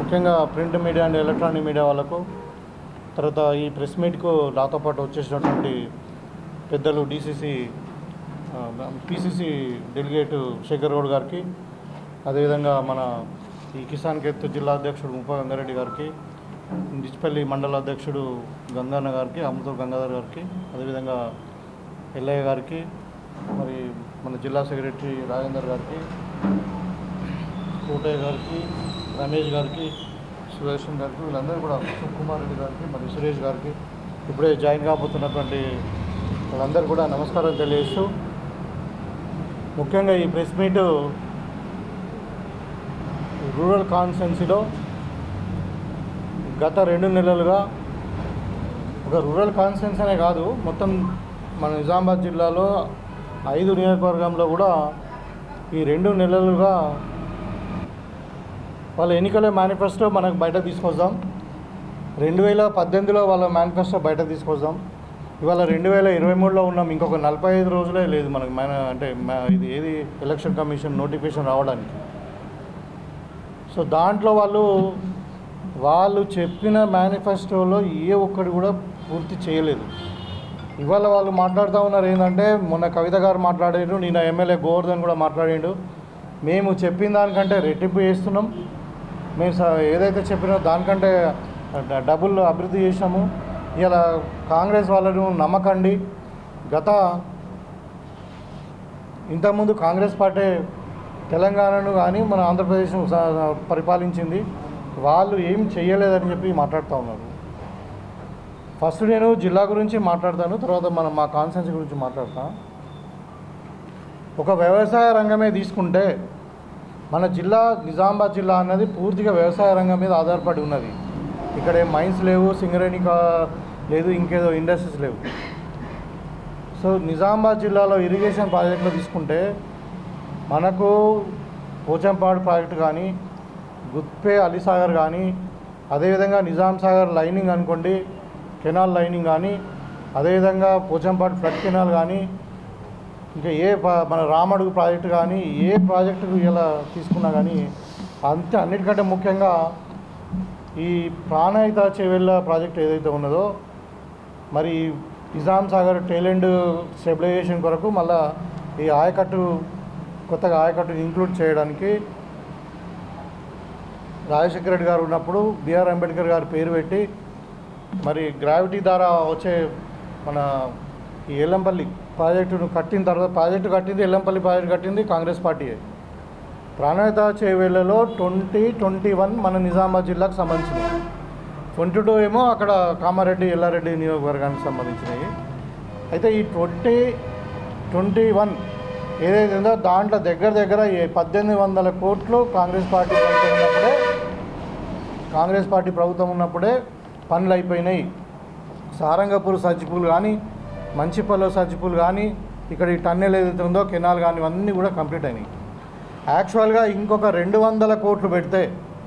ముఖ్యంగా print media and electronic media వాళ్ళకు తర్వాత ఈ ప్రెస్ మీట్కు నాతో పాటు వచ్చేసినటువంటి పెద్దలు DCC PCC delegate Shekar Goud గారికి అదేవిధంగా మన ఈ కిసాన్ కెత్ జిల్లా అధ్యక్షుడు ముప్ప గంగారెడ్డి గారికి డిచ్పల్లి మండల అధ్యక్షుడు గంగన్న గారికి అమృత గంగాధర్ గారికి అదేవిధంగా ఎల్లయ్య గారికి మరి మన జిల్లా సెక్రటరీ రాజేందర్ గారికి కోటయ్య గారికి రమేష్ గారికి సుదర్శన్ గారికి వీళ్ళందరూ కూడా కుమార్ రెడ్డి గారికి మరి సురేష్ గారికి ఇప్పుడే జాయిన్ కాబోతున్నటువంటి వాళ్ళందరూ కూడా నమస్కారం తెలియజేస్తూ ముఖ్యంగా ఈ ప్రెస్ మీట్ రూరల్ కాన్స్టెన్సీలో గత రెండు నెలలుగా ఒక రూరల్ కాన్స్టెన్సీ అనే కాదు మొత్తం మన నిజామాబాద్ జిల్లాలో ఐదు నియోజకవర్గంలో కూడా ఈ రెండు నెలలుగా వాళ్ళ ఎన్నికల మేనిఫెస్టో మనకు బయట తీసుకొద్దాం రెండు వేల పద్దెనిమిదిలో వాళ్ళ మేనిఫెస్టో బయట తీసుకొద్దాం ఇవాళ రెండు వేల ఇరవై మూడులో ఉన్నాం ఇంకొక నలభై ఐదు రోజులే లేదు మనకు మన అంటే మ- ఇది ఏది ఎలక్షన్ కమిషన్ నోటిఫికేషన్ రావడానికి సో దాంట్లో వాళ్ళు వాళ్ళు చెప్పిన మేనిఫెస్టోలో ఏ ఒక్కటి కూడా పూర్తి చేయలేదు ఇవాళ వాళ్ళు మాట్లాడుతూ ఉన్నారు ఏంటంటే మొన్న కవిత గారు మాట్లాడారు నిన్న ఎమ్మెల్యే గోవర్ధన్ కూడా మాట్లాడిండు మేము చెప్పిన దానికంటే రెట్టింపు చేస్తున్నాం మేము స- ఏదైతే చెప్పినో దానికంటే డ- డబుల్ అభివృద్ధి చేసినాము ఇలా కాంగ్రెస్ వాళ్ళను నమ్మకండి గత ఇంతకుముందు కాంగ్రెస్ పార్టీ తెలంగాణను కానీ మన ఆంధ్రప్రదేశ్ పరిపాలించింది వాళ్ళు ఏం చేయలేదని చెప్పి మాట్లాడుతూ ఉన్నారు ఫస్ట్ నేను జిల్లా గురించి మాట్లాడతాను తర్వాత మనం మా కాన్సెన్స్ గురించి మాట్లాడతాను ఒక వ్యవసాయ రంగమే తీసుకుంటే మన జిల్లా నిజామాబాద్ జిల్లా అన్నది పూర్తిగా వ్యవసాయ రంగం మీద ఆధారపడి ఉన్నది ఇక్కడ ఏం మైన్స్ లేవు సింగరేణి కా లేదు ఇంకేదో ఇండస్ట్రీస్ లేవు సో నిజామాబాద్ జిల్లాలో ఇరిగేషన్ ప్రాజెక్టులు తీసుకుంటే మనకు పోచంపాడు ప్రాజెక్టు కానీ గుత్పే అలీసాగర్ కానీ అదేవిధంగా నిజాం సాగర్ లైనింగ్ అనుకోండి కెనాల్ లైనింగ్ కానీ అదేవిధంగా పోచంపాడు ఫ్లడ్ కెనాల్ కానీ ఇంకా ఏ ప- మన రామడుగు ప్రాజెక్టు కానీ ఏ ప్రాజెక్టు ఇలా తీసుకున్నా కానీ అంతే అన్నిటికంటే ముఖ్యంగా ఈ ప్రాణహిత చెవెళ్ళ ప్రాజెక్ట్ ఏదైతే ఉన్నదో మరి నిజాం సాగర్ టైలెండ్ స్టెబిలైజేషన్ కొరకు మళ్ళా ఈ ఆయకట్టు కొత్తగా ఆయకట్టు ఇంక్లూడ్ చేయడానికి రాజశేఖర రెడ్డి గారు ఉన్నప్పుడు బిఆర్ అంబేద్కర్ గారు పేరు పెట్టి మరి గ్రావిటీ ద్వారా వచ్చే మన ఈ ఎల్లంపల్లి ప్రాజెక్టును కట్టిన తర్వాత ప్రాజెక్టు కట్టింది ఎల్లంపల్లి ప్రాజెక్టు కట్టింది కాంగ్రెస్ పార్టీయే ప్రాణహిత చేవేళ్లలో ట్వంటీ ట్వంటీ వన్ మన నిజామాబాద్ జిల్లాకు సంబంధించినవి ట్వంటీ టూ ఏమో అక్కడ కామారెడ్డి ఎల్లారెడ్డి నియోజకవర్గానికి సంబంధించినవి అయితే ఈ ట్వంటీ ట్వంటీ వన్ ఏదైతే ఉందో దాంట్లో దగ్గర దగ్గర ఈ పద్దెనిమిది వందల కోట్లు కాంగ్రెస్ పార్టీ ప్రభుత్వం ఉన్నప్పుడే కాంగ్రెస్ పార్టీ ప్రభుత్వం ఉన్నప్పుడే పనులు అయిపోయినాయి సారంగపూర్ సజ్జిపూలు కానీ మంచిపల్లి సజ్జిపూలు కానీ ఇక్కడ ఈ టన్నెల్ ఏదైతే ఉందో కెనాల్ కానీ ఇవన్నీ కూడా కంప్లీట్ అయినాయి యాక్చువల్గా ఇంకొక రెండు వందల కోట్లు పెడితే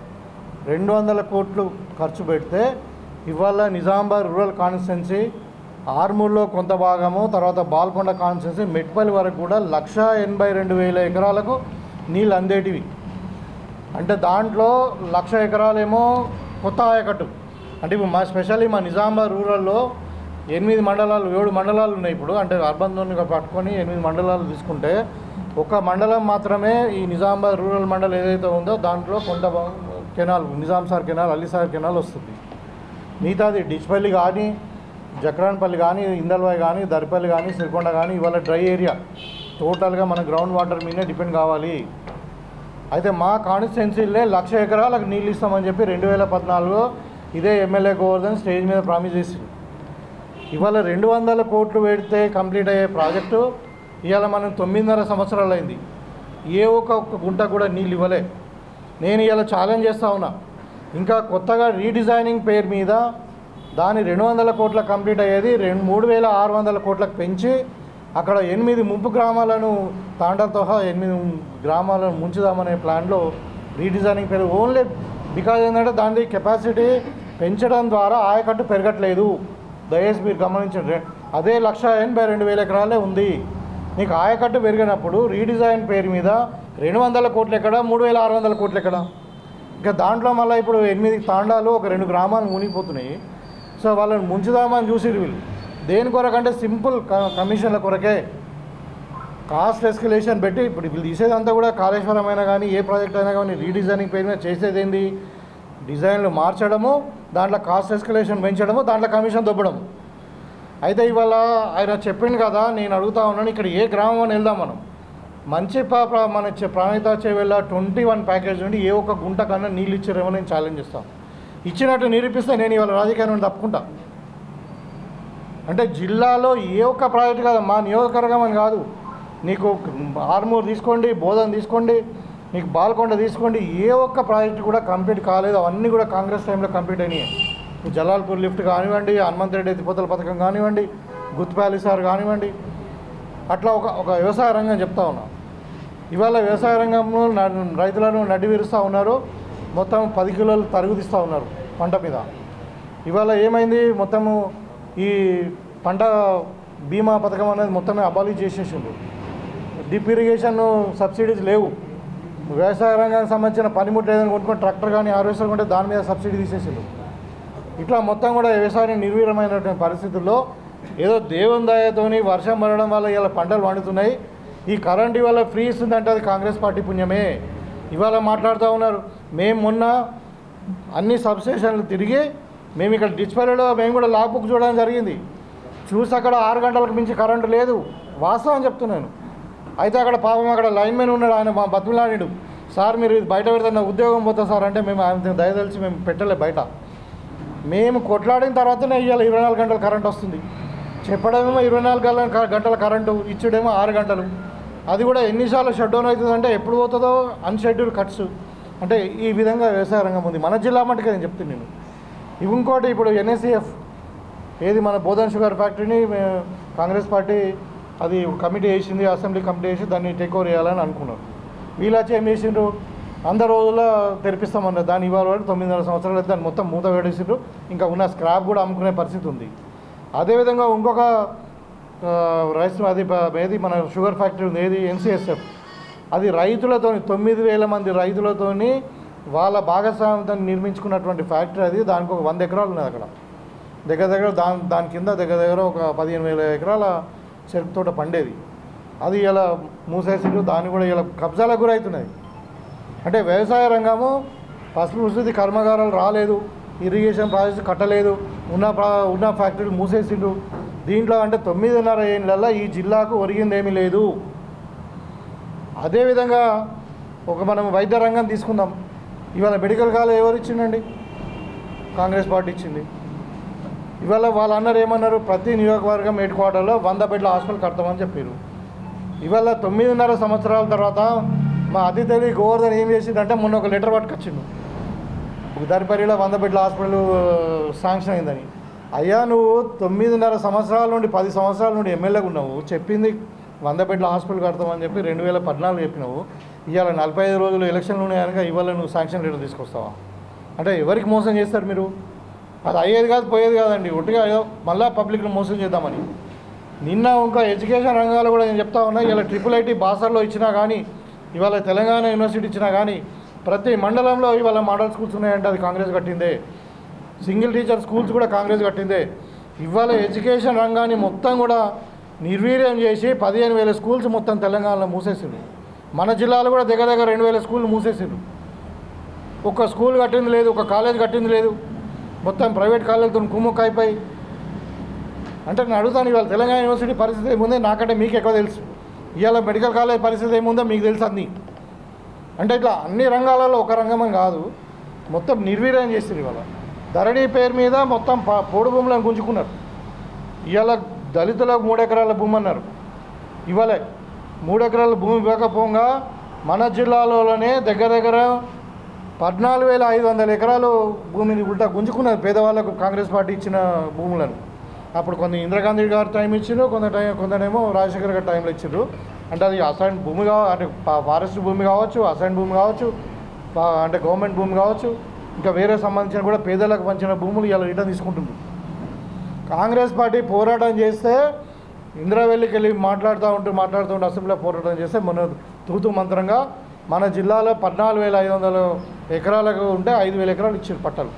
రెండు వందల కోట్లు ఖర్చు పెడితే ఇవాళ నిజామాబాద్ రూరల్ కాన్స్టిట్యున్సీ ఆర్మూర్లో కొంత భాగము తర్వాత బాల్కొండ కాన్స్టిట్యున్సీ మెట్పల్లి వరకు కూడా లక్ష ఎనభై రెండు వేల ఎకరాలకు నీళ్ళు అందేటివి అంటే దాంట్లో లక్ష ఎకరాలేమో కొత్త ఆయకట్టు అంటే ఇప్పుడు మా స్పెషల్లీ మా నిజామాబాద్ రూరల్లో ఎనిమిది మండలాలు ఏడు మండలాలు ఉన్నాయి ఇప్పుడు అంటే అర్బన్ జోన్గా పట్టుకొని ఎనిమిది మండలాలు తీసుకుంటే ఒక మండలం మాత్రమే ఈ నిజామాబాద్ రూరల్ మండలం ఏదైతే ఉందో దాంట్లో కొంత భాగం కెనాల్ నిజాం సార్ కెనాల్ అల్లిసార్ కెనాల్ వస్తుంది మిగతాది డిచ్పల్లి కానీ జక్రాన్పల్లి కానీ ఇందల్వాయి కానీ దరిపల్లి కానీ సిరికొండ కానీ ఇవాళ డ్రై ఏరియా టోటల్గా మన గ్రౌండ్ వాటర్ మీదే డిపెండ్ కావాలి అయితే మా కాన్స్టిట్యున్సీలే లక్ష ఎకరాలకు నీళ్ళు ఇస్తామని చెప్పి రెండు వేల పద్నాలుగులో ఇదే ఎమ్మెల్యే గోవర్ధన్ స్టేజ్ మీద ప్రామిస్ చేసింది ఇవాళ రెండు వందల కోట్లు పెడితే కంప్లీట్ అయ్యే ప్రాజెక్టు ఇవాళ మనం తొమ్మిదిన్నర సంవత్సరాలు అయింది ఏ ఒక్క ఒక్క గుంట కూడా నీళ్ళు ఇవ్వలే నేను ఇవాళ ఛాలెంజ్ చేస్తా ఉన్నా ఇంకా కొత్తగా రీడిజైనింగ్ పేరు మీద దాని రెండు వందల కోట్ల కంప్లీట్ అయ్యేది రెండు మూడు వేల ఆరు వందల కోట్లకు పెంచి అక్కడ ఎనిమిది ముంపు గ్రామాలను తాండలతో సహా ఎనిమిది గ్రామాలను ముంచుదామనే ప్లాన్లో రీడిజైనింగ్ పేరు ఓన్లీ బికాజ్ ఏంటంటే దాని కెపాసిటీ పెంచడం ద్వారా ఆయకట్టు పెరగట్లేదు దయచేసి మీరు గమనించండి అదే లక్ష ఎనభై రెండు వేల ఎకరాలే ఉంది నీకు ఆయకట్టు పెరిగినప్పుడు రీడిజైన్ పేరు మీద రెండు వందల కోట్లు ఎక్కడ మూడు వేల ఆరు వందల కోట్లు ఎక్కడ ఇంకా దాంట్లో మళ్ళీ ఇప్పుడు ఎనిమిది తాండాలు ఒక రెండు గ్రామాలు మునిగిపోతున్నాయి సో వాళ్ళని ముంచుదామని చూసిరు వీళ్ళు దేని కొరకంటే సింపుల్ క- కమిషన్ల కొరకే కాస్ట్ ఎస్కలేషన్ పెట్టి ఇప్పుడు వీళ్ళు తీసేదంతా కూడా కాళేశ్వరం అయినా కానీ ఏ ప్రాజెక్ట్ అయినా కానీ రీడిజైనింగ్ పేరు మీద చేసేది ఏంది డిజైన్లు మార్చడము దాంట్లో కాస్ట్ ఎస్కలేషన్ పెంచడము దాంట్లో కమిషన్ దొబ్బడము అయితే ఇవాళ ఆయన చెప్పిండు కదా నేను అడుగుతా ఉన్నాను ఇక్కడ ఏ గ్రామం అని వెళ్దాం మనం మంచి పా- ప్రా- మన చె- Pranahita Chevella twenty one package నుండి ఏ ఒక్క గుంట కన్నా నీళ్ళు ఇచ్చారేమో నేను ఛాలెంజ్ చేస్తాను ఇచ్చినట్టు నిరూపిస్తే నేను ఇవాళ రాజకీయం నుండి తప్పుకుంటా అంటే జిల్లాలో ఏ ఒక్క ప్రాజెక్ట్ కాదు మా నియోజకవర్గం అని కాదు నీకు ఆర్మూర్ తీసుకోండి బోధన్ తీసుకోండి నీకు బాల్కొండ తీసుకోండి ఏ ఒక్క ప్రాజెక్ట్ కూడా కంప్లీట్ కాలేదు అవన్నీ కూడా కాంగ్రెస్ టైంలో కంప్లీట్ అయినాయి ఈ జలాల్పూర్ లిఫ్ట్ కానివ్వండి హనుమంత్ రెడ్డి ఎత్తిపోతల పథకం కానివ్వండి గుత్పాలి సార్ కానివ్వండి అట్లా ఒక ఒక వ్యవసాయ రంగం చెప్తా ఉన్నా ఇవాళ వ్యవసాయ రంగంలో న- రైతులను నడ్డి విరుస్తూ ఉన్నారు మొత్తం పది కిలోలు తరుగు తీస్తూ ఉన్నారు పంట మీద ఇవాళ ఏమైంది మొత్తము ఈ పంట బీమా పథకం అనేది మొత్తమే అబాలి చేసేసిండు డిప్ ఇరిగేషన్ సబ్సిడీస్ లేవు వ్యవసాయ రంగానికి సంబంధించిన పనిముట్లు ఏదైనా కొనుక్కొని ట్రాక్టర్ కానీ హార్వెస్టర్ కొంటే దాని మీద సబ్సిడీ తీసేసిండు ఇట్లా మొత్తం కూడా వ్యవసాయం నిర్వీర్యమైనటువంటి పరిస్థితుల్లో ఏదో దేవుని దయతోని వర్షం పడడం వల్ల ఇలా పంటలు పండుతున్నాయి ఈ కరెంట్ ఇవాళ ఫ్రీ ఇస్తుందంటే అది కాంగ్రెస్ పార్టీ పుణ్యమే ఇవాళ మాట్లాడుతూ ఉన్నారు మేము మొన్న అన్ని సబ్స్టేషన్లు తిరిగి మేము ఇక్కడ డిస్ప్లేలో మేము కూడా లాగ్ బుక్ చూడడం జరిగింది చూసి అక్కడ ఆరు గంటలకు మించి కరెంటు లేదు వాస్తవం చెప్తున్నాను అయితే అక్కడ పాపం అక్కడ లైన్మెన్ ఉన్నాడు ఆయన మా బతుకులాడాడు సార్ మీరు ఇది బయట పెడితే నా ఉద్యోగం పోతా సార్ అంటే మేము ఆయన దయదలిచి మేము పెట్టలే బయట మేము కొట్లాడిన తర్వాతనే ఇవాళ ఇరవై నాలుగు గంటల కరెంట్ వస్తుంది చెప్పడమేమో ఇరవై నాలుగు గంటల గంటల కరెంటు ఇచ్చుడేమో ఆరు గంటలు అది కూడా ఎన్నిసార్లు షట్ డౌన్ అవుతుందంటే ఎప్పుడు పోతుందో అన్షెడ్యూల్ కట్స్ అంటే ఈ విధంగా వ్యవసాయ రంగం ఉంది మన జిల్లా మట్టుకే నేను చెప్తున్నాను నేను ఇవి ఇంకోటి ఇప్పుడు ఎన్ఎస్సిఎఫ్ ఏది మన బోధన్ షుగర్ ఫ్యాక్టరీని మే- కాంగ్రెస్ పార్టీ అది కమిటీ వేసింది అసెంబ్లీ కమిటీ వేసి దాన్ని టేక్ ఓవర్ చేయాలని అనుకున్నారు వీళ్ళు వచ్చి ఏం చేసిండ్రు వంద రోజుల్లో తెరిపిస్తామన్నారు దాని ఇవాళ వరకు తొమ్మిదిన్నర సంవత్సరాలు అయితే దాన్ని మొత్తం మూత వేడేసిండ్రు ఇంకా ఉన్న స్క్రాప్ కూడా అమ్ముకునే పరిస్థితి ఉంది అదేవిధంగా ఇంకొక ఆ, రైస్ అది ప- ఏది మన షుగర్ ఫ్యాక్టరీ ఉంది ఏది ఎన్సిఎస్ఎఫ్ అది రైతులతోని తొమ్మిది వేల మంది రైతులతోని వాళ్ళ భాగస్వామ్యంతో నిర్మించుకున్నటువంటి ఫ్యాక్టరీ అది దానికి ఒక వంద ఎకరాలు ఉన్నది అక్కడ దగ్గర దగ్గర దాని దాని కింద దగ్గర దగ్గర ఒక పదిహేను వేల ఎకరాల చెరుకు తోట పండేది అది ఇలా మూసేసిండ్రు దాన్ని కూడా ఇలా కబ్జాలకు గురవుతున్నాయి అంటే వ్యవసాయ రంగము పసుపు వృద్ధి కర్మాగారాలు రాలేదు ఇరిగేషన్ ప్రాజెక్ట్స్ కట్టలేదు ఉన్న ప్రా- ఉన్న ఫ్యాక్టరీలు మూసేసిండ్రు దీంట్లో అంటే తొమ్మిదిన్నర ఏళ్ళల్లో ఈ జిల్లాకు ఒరిగింది ఏమీ లేదు అదేవిధంగా ఒక మనం వైద్య రంగం తీసుకుందాం ఇవాళ మెడికల్ కాలేజ్ ఎవరు ఇచ్చిండండి కాంగ్రెస్ పార్టీ ఇచ్చింది ఇవాళ వాళ్ళు అన్నారు ఏమన్నారు ప్రతి నియోజకవర్గం హెడ్ క్వార్టర్లో వంద బెడ్ల హాస్పిటల్ కడతామని చెప్పారు ఇవాళ తొమ్మిదిన్నర సంవత్సరాల తర్వాత మా అతి తెలివి గోవర్ధన్ ఏం చేసిందంటే మొన్న ఒక లెటర్ పట్టుకొచ్చిండు ఉదారిపల్లిలో వంద బెడ్ల హాస్పిటల్ శాంక్షన్ అయిందని అయ్యా నువ్వు తొమ్మిదిన్నర సంవత్సరాల నుండి పది సంవత్సరాల నుండి ఎమ్మెల్యేగా ఉన్నావు చెప్పింది వంద బెడ్ల హాస్పిటల్ కడతామని చెప్పి రెండు వేల పద్నాలుగు చెప్పినావు ఇవాళ నలభై ఐదు రోజులు ఎలక్షన్లు ఉన్నాయి కనుక ఇవాళ నువ్వు శాంక్షన్ లెటర్ తీసుకొస్తావా అంటే ఎవరికి మోసం చేస్తారు మీరు అది అయ్యేది కాదు పోయేది కాదండి ఒట్టిగా ఏదో మళ్ళా పబ్లిక్ను మోసం చేద్దామని నిన్న ఇంకా ఎడ్యుకేషన్ రంగాలు కూడా నేను చెప్తా ఉన్నా ఇలా ట్రిపుల్ ఐటీ బాసర్లో ఇచ్చినా కానీ ఇవాళ తెలంగాణ యూనివర్సిటీ ఇచ్చినా కానీ ప్రతి మండలంలో ఇవాళ మోడల్ స్కూల్స్ ఉన్నాయంటే అది కాంగ్రెస్ కట్టిందే సింగిల్ టీచర్ స్కూల్స్ కూడా కాంగ్రెస్ కట్టిందే ఇవాళ ఎడ్యుకేషన్ రంగాన్ని మొత్తం కూడా నిర్వీర్యం చేసి పదిహేను వేల స్కూల్స్ మొత్తం తెలంగాణలో మూసేసిండ్రు మన జిల్లాలో కూడా దగ్గర దగ్గర రెండు వేల స్కూళ్ళు మూసేసిండ్రు ఒక స్కూల్ కట్టింది లేదు ఒక కాలేజ్ కట్టింది లేదు మొత్తం ప్రైవేట్ కాలేజీతో కుమ్ముక్క అయిపోయి అంటే నేను అడుగుతాను ఇవాళ తెలంగాణ యూనివర్సిటీ పరిస్థితి ఏముంది నాకంటే మీకు ఎక్కువ తెలుసు ఇవాళ మెడికల్ కాలేజ్ పరిస్థితి ఏముందో మీకు తెలుసు అన్నీ అంటే ఇట్లా అన్ని రంగాలలో ఒక రంగం అని కాదు మొత్తం నిర్వీర్యం చేస్తారు ఇవాళ ధరణి పేరు మీద మొత్తం ప- పోడు భూములను గుంజుకున్నారు ఇవాళ దళితులకు మూడు ఎకరాల భూమి అన్నారు ఇవాళ మూడు ఎకరాల భూమి ఇవ్వకపోగా మన జిల్లాలోనే దగ్గర దగ్గర పద్నాలుగు వేల ఐదు వందల ఎకరాలు భూమిని ఉల్టా గుంజుకున్నారు పేదవాళ్ళకు కాంగ్రెస్ పార్టీ ఇచ్చిన భూములను అప్పుడు కొంత ఇందిరాగాంధీ గారు టైం ఇచ్చారు కొంత టైం కొందరేమో రాజశేఖర్ గారు టైంలో ఇచ్చారు అంటే అది అసైన్ భూమి కావ అంటే ఫా- ఫారెస్ట్ భూమి కావచ్చు అసైన్ భూమి కావచ్చు ఫా- అంటే గవర్నమెంట్ భూమి కావచ్చు ఇంకా వేరే సంబంధించిన కూడా పేదలకు పంచిన భూములు ఇలా రిటర్న్ తీసుకుంటుంది కాంగ్రెస్ పార్టీ పోరాటం చేస్తే ఇందిరావెల్లికి వెళ్ళి మాట్లాడుతూ ఉంటూ మాట్లాడుతూ ఉంటూ అసెంబ్లీలో పోరాటం చేస్తే మన తూతు మంత్రంగా మన జిల్లాలో పద్నాలుగు వేల ఐదు వందల ఎకరాలకు ఉంటే ఐదు వేల ఎకరాలు ఇచ్చారు పట్టాలు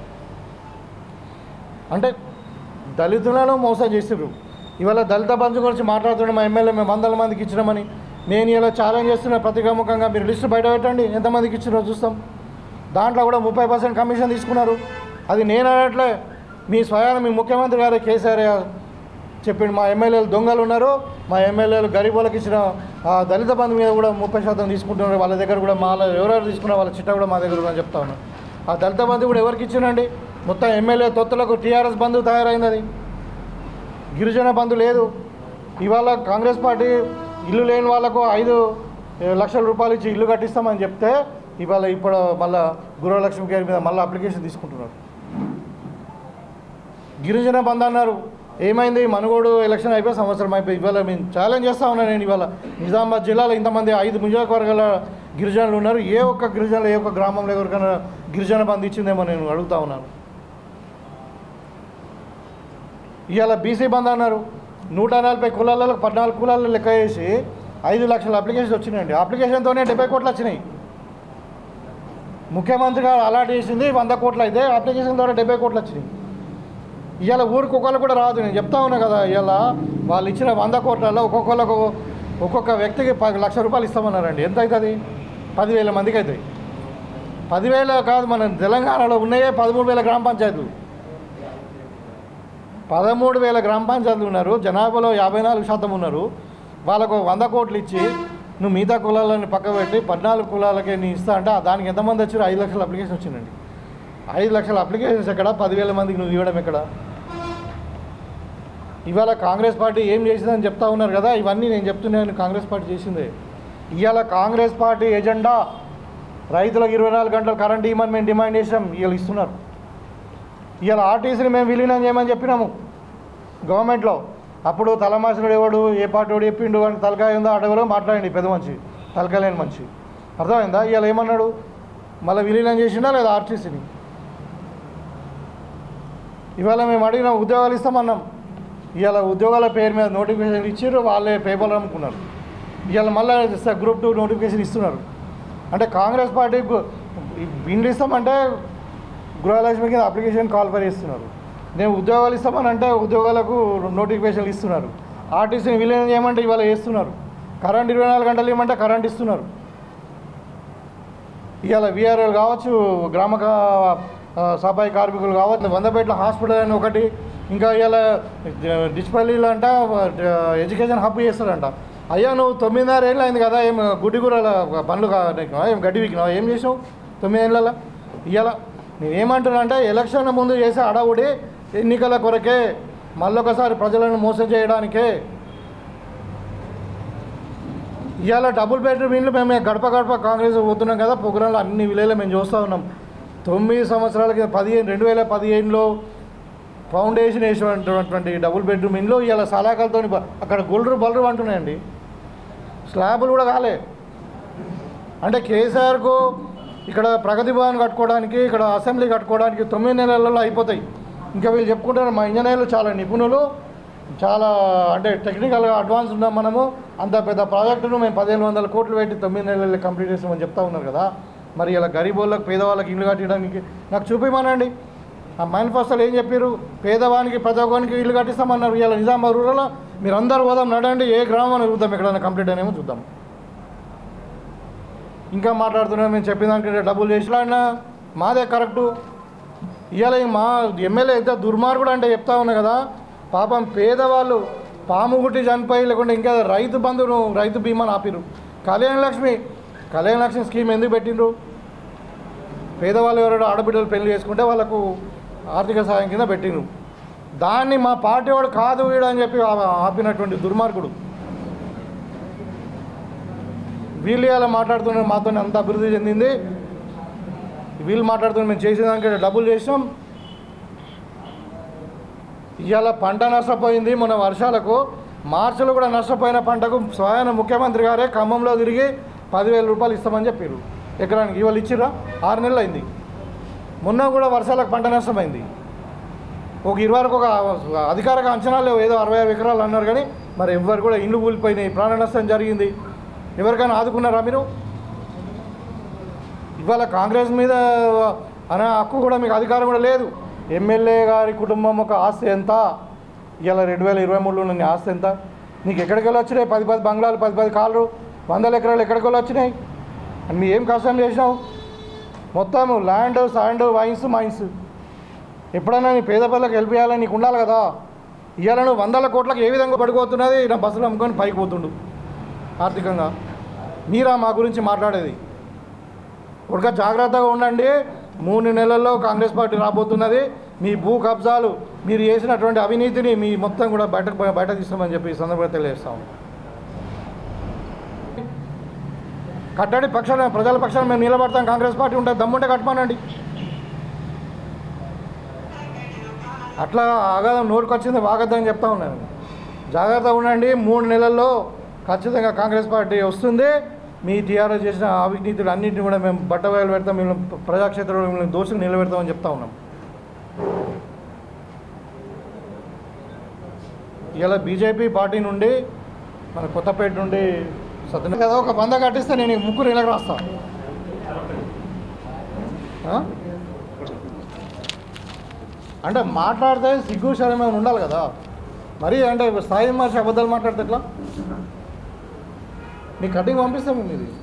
అంటే దళితులను మోసం చేసిర్రు ఇవాళ దళిత బంధు గురించి మాట్లాడుతున్న మా ఎమ్మెల్యే మేము వందల మందికి ఇచ్చినామని నేను ఇలా ఛాలెంజ్ చేస్తున్న ప్రతికాముఖంగా మీరు లిస్టు బయట పెట్టండి ఎంతమందికి ఇచ్చినారో చూస్తాం దాంట్లో కూడా ముప్పై పర్సెంట్ కమిషన్ తీసుకున్నారు అది నేను అనట్లే మీ స్వయాన మీ ముఖ్యమంత్రి గారే కేసీఆర్ చెప్పిండు మా ఎమ్మెల్యేలు దొంగలు ఉన్నారు మా ఎమ్మెల్యేలు గరీబులకు ఇచ్చిన ఆ దళిత బంధు మీద కూడా ముప్పై శాతం తీసుకుంటున్నారు వాళ్ళ దగ్గర కూడా మా ఎవరెవరు తీసుకున్న వాళ్ళ చిట్టా కూడా మా దగ్గర కూడా చెప్తా ఉన్నారు ఆ దళిత బంధు కూడా ఎవరికి ఇచ్చినండి మొత్తం ఎమ్మెల్యే తొత్తులకు టీఆర్ఎస్ బంధు తయారైంది అది గిరిజన బంధు లేదు ఇవాళ కాంగ్రెస్ పార్టీ ఇల్లు లేని వాళ్ళకు ఐదు ఏ, లక్షల రూపాయలు ఇచ్చి ఇల్లు కట్టిస్తామని చెప్తే ఇవాళ ఇప్పుడు మళ్ళా గృహలక్ష్మి గారి మీద మళ్ళీ అప్లికేషన్ తీసుకుంటున్నారు గిరిజన బంధు అన్నారు ఏమైంది మనుగోడు ఎలక్షన్ అయిపోయి సంవత్సరం అయిపోయి ఇవాళ మేము ఛాలెంజ్ చేస్తా ఉన్నాను నేను ఇవాళ నిజామాబాద్ జిల్లాలో ఇంతమంది ఐదు నియోజకవర్గాల గిరిజనులు ఉన్నారు ఏ ఒక్క గిరిజనులు ఏ ఒక్క గ్రామంలో ఎవరికైనా గిరిజన బంధు ఇచ్చిందేమో నేను అడుగుతా ఉన్నాను ఇవాళ బీసీ బంద్ అన్నారు నూట నలభై కులాలలో పద్నాలుగు కులాల్లో లెక్క చేసి ఐదు లక్షల అప్లికేషన్ వచ్చినాయండి అప్లికేషన్తోనే డెబ్బై కోట్లు వచ్చినాయి ముఖ్యమంత్రి గారు అలాట్ చేసింది వంద కోట్లు అయితే అప్లికేషన్ ద్వారా డెబ్బై కోట్లు వచ్చినాయి ఇవాళ ఊరికి ఒకళ్ళు కూడా రాదు నేను చెప్తా ఉన్నా కదా ఇవాళ వాళ్ళు ఇచ్చిన వంద కోట్లలో ఒక్కొక్కళ్ళకు ఒక్కొక్క వ్యక్తికి పది లక్ష రూపాయలు ఇస్తామన్నారండి ఎంత అవుతుంది పదివేల మందికి అవుతాయి పదివేల కాదు మన తెలంగాణలో ఉన్నాయే పదమూడు వేల గ్రామ పంచాయతీలు పదమూడు వేల గ్రామ పంచాయతీలు ఉన్నారు జనాభాలో యాభై నాలుగు శాతం ఉన్నారు వాళ్ళకు వంద కోట్లు ఇచ్చి నువ్వు మిగతా కులాలని పక్క పెట్టి పద్నాలుగు కులాలకే నీ ఇస్తా అంటే దానికి ఎంతమంది వచ్చారు ఐదు లక్షల అప్లికేషన్ వచ్చిందండి ఐదు లక్షల అప్లికేషన్స్ ఎక్కడ పదివేల మందికి నువ్వు ఇవ్వడం ఎక్కడ ఇవాళ కాంగ్రెస్ పార్టీ ఏం చేసిందని చెప్తా ఉన్నారు కదా ఇవన్నీ నేను చెప్తున్నాను కాంగ్రెస్ పార్టీ చేసిందే ఇవాళ కాంగ్రెస్ పార్టీ ఎజెండా రైతులకు ఇరవై నాలుగు గంటలు కరెంట్ ఇవ్వమని మేము డిమాండ్ చేసాం ఇవాళ ఇస్తున్నారు ఇవాళ ఆర్టీసీని మేము విలీనం చేయమని చెప్పినాము గవర్నమెంట్లో అప్పుడు తలమాసినుడు ఎవడు ఏ పార్టీ వాడు చెప్పిండు అని తలకాయ ఉందో అడగలో మాట్లాడండి పెద్ద మనిషి తలకాయ లేని మనిషి అర్థమైందా ఇవాళ ఏమన్నాడు మళ్ళీ విలీనం చేసిండా లేదా ఆర్టీసీని ఇవాళ మేము అడిగిన ఉద్యోగాలు ఇస్తామన్నాం ఇవాళ ఉద్యోగాల పేరు మీద నోటిఫికేషన్ ఇచ్చారు వాళ్ళే పేపర్లు అమ్ముకున్నారు ఇవాళ మళ్ళీ గ్రూప్ టూ నోటిఫికేషన్ ఇస్తున్నారు అంటే కాంగ్రెస్ పార్టీ గు- బిల్లు ఇస్తామంటే గృహలక్ష్మి కింద అప్లికేషన్ కాల్ఫర్ చేస్తున్నారు నేను ఉద్యోగాలు ఇస్తామని అంటే ఉద్యోగాలకు నోటిఫికేషన్లు ఇస్తున్నారు ఆర్టీసీని విలీనం చేయమంటే ఇవాళ వేస్తున్నారు కరెంట్ ఇరవై నాలుగు గంటలు ఇవ్వమంటే కరెంట్ ఇస్తున్నారు ఇవాళ విఆర్ఎల్ కావచ్చు గ్రామ కా- ఆ, సఫాయి కార్మికులు కావచ్చు వందపేట్ల హాస్పిటల్ అని ఒకటి ఇంకా ఇవాళ డిస్పల్లీలో అంట ఆ, ఎడ్యుకేషన్ హబ్ చేస్తారంట అయ్యా నువ్వు తొమ్మిదిన్నర ఏళ్ళు అయింది కదా ఏం గుడ్డిగూరల పనులు కానికినావా ఏం గడ్డి వికినావా ఏం చేసావు తొమ్మిదేళ్ళ ఇవాళ నేనేమంటున్నా అంటే ఎలక్షన్ ముందు చేసే అడవుడి ఎన్నికల కొరకే మళ్ళొకసారి ప్రజలను మోసం చేయడానికే ఇవాళ డబుల్ బెడ్రూమ్ ఇండ్లు మేము గడప గడప కాంగ్రెస్ పోతున్నాం కదా ప్రోగ్రాంలో అన్ని విలేజ్లో మేము చూస్తూ ఉన్నాం తొమ్మిది సంవత్సరాలకి పదిహేను రెండు వేల పదిహేనులో ఫౌండేషన్ వేసినటువంటి డబుల్ బెడ్రూమ్ ఇండ్లు ఇవాళ సలాకలతో అక్కడ గొల్లు బలరు అంటున్నాయండి స్లాబులు కూడా కాలే అంటే కేసీఆర్కు ఇక్కడ ప్రగతి భవన్ కట్టుకోవడానికి ఇక్కడ అసెంబ్లీ కట్టుకోవడానికి తొమ్మిది నెలలలో అయిపోతాయి ఇంకా వీళ్ళు చెప్పుకుంటారు మా ఇంజనీర్లు చాలా నిపుణులు చాలా అంటే టెక్నికల్గా అడ్వాన్స్ ఉన్నాం మనము అంత పెద్ద ప్రాజెక్టును మేము పదిహేను వందల కోట్లు పెట్టి తొమ్మిది నెలలు కంప్లీట్ చేసామని చెప్తా ఉన్నారు కదా మరి ఇలా గరీబోళ్ళకి పేదవాళ్ళకి ఇల్లు కట్టడానికి నాకు చూపిమనండి ఆ మేనిఫెస్టోలో ఏం చెప్పారు పేదవానికి ప్రతి ఒక్కరికి ఇల్లు కట్టిస్తామన్నారు ఇలా నిజామాబాద్ రూరల్లో మీరు అందరూ పోదాం నడండి ఏ గ్రామం చూద్దాం ఎక్కడైనా కంప్లీట్ అయినేమో చూద్దాం ఇంకా మాట్లాడుతున్నాం మేము చెప్పిన దానికంటే డబ్బులు చేసినా మాదే కరెక్టు ఇవాళ ఈ మా ఎమ్మెల్యే ఎంత దుర్మార్గుడు అంటే చెప్తా ఉన్నా కదా పాపం పేదవాళ్ళు పాము గుట్టి చనిపోయి లేకుంటే ఇంకా రైతు బంధును రైతు బీమాను ఆపిరు కళ్యాణ లక్ష్మి కళ్యాణ లక్ష్మి స్కీమ్ ఎందుకు పెట్టిండ్రు పేదవాళ్ళు ఎవరైనా ఆడబిడ్డలు పెళ్లి చేసుకుంటే వాళ్ళకు ఆర్థిక సాయం కింద పెట్టిండ్రు దాన్ని మా పార్టీ వాడు కాదు వీడు అని చెప్పి ఆ- ఆపినటువంటి దుర్మార్గుడు వీళ్ళు ఇలా మాట్లాడుతున్నారు మాతో అంత అభివృద్ధి చెందింది వీళ్ళు మాట్లాడుతున్నారు మేము చేసేదానికి డబ్బులు చేసాం ఇవాళ పంట నష్టపోయింది మన వర్షాలకు మార్చిలో కూడా నష్టపోయిన పంటకు స్వయాన ముఖ్యమంత్రి గారే ఖమ్మంలో తిరిగి పదివేల రూపాయలు ఇస్తామని చెప్పారు ఎకరానికి ఇవాళ ఇచ్చిర్రా ఆరు నెలలు అయింది మొన్న కూడా వర్షాలకు పంట నష్టమైంది ఒక ఇరవై వరకు ఒక అధికారిక అంచనాలు లేవు ఏదో అరవై యాభై ఎకరాలు అన్నారు కానీ మరి ఎవరు కూడా ఇండ్లు కూలిపోయినాయి ప్రాణ నష్టం జరిగింది ఎవరికైనా ఆదుకున్నారా మీరు ఇవాళ కాంగ్రెస్ మీద అనే హక్కు కూడా మీకు అధికారం కూడా లేదు ఎమ్మెల్యే గారి కుటుంబం ఒక ఆస్తి ఎంత ఇవాళ రెండు వేల ఇరవై మూడులో ఉన్న నీ ఆస్తి ఎంత నీకు ఎక్కడికి వెళ్ళి వచ్చినాయి పది పది బంగ్లాలు పది పది కాళ్ళు వందల ఎకరాలు ఎక్కడికి వెళ్ళి వచ్చినాయి అని మీ ఏం కష్టం చేసినావు మొత్తం ల్యాండ్ శాండ్ వైన్స్ మైన్స్ ఎప్పుడైనా నీ పేద పిల్లలకు హెల్ప్ చేయాలని నీకు ఉండాలి కదా ఇవాళ నువ్వు వందల కోట్లకు ఏ విధంగా పడిపోతున్నది నా బస్సులు అమ్ముకొని పైకి పోతుండు ఆర్థికంగా మీరా మా గురించి మాట్లాడేది ఉడక జాగ్రత్తగా ఉండండి మూడు నెలల్లో కాంగ్రెస్ పార్టీ రాబోతున్నది మీ భూ కబ్జాలు మీరు చేసినటువంటి అవినీతిని మీ మొత్తం కూడా బయటకు బయట తీస్తామని చెప్పి ఈ సందర్భంగా తెలియజేస్తాం కట్టడి పక్షాన ప్రజల పక్షాన మేము నిలబడతాం కాంగ్రెస్ పార్టీ ఉంటే దమ్ముంటే కట్టమానండి అట్లా ఆగాదం నోరుకొచ్చింది వాగద్దని చెప్తా ఉన్నాను జాగ్రత్తగా ఉండండి మూడు నెలల్లో ఖచ్చితంగా కాంగ్రెస్ పార్టీ వస్తుంది మీ టీఆర్ఎస్ చేసిన అవినీతులు అన్నింటినీ కూడా మేము బట్టబయలు పెడతాం మిమ్మల్ని ప్రజాక్షేత్రంలో మిమ్మల్ని దోషులు నిలబెడతామని చెప్తా ఉన్నాం ఇలా బీజేపీ పార్టీ నుండి మన కొత్తపేట నుండి సత్యన కదా ఒక బంద కట్టిస్తే నేను ఈ ముగ్గురు ఇలాగ రాస్తా ఆ? అంటే మాట్లాడితే సిగ్గు శరమైన ఉండాలి కదా మరి అంటే స్థాయి మనిషి అబద్ధాలు మాట్లాడితే ఎట్లా మీ కటింగ్ పంపిస్తాము మీది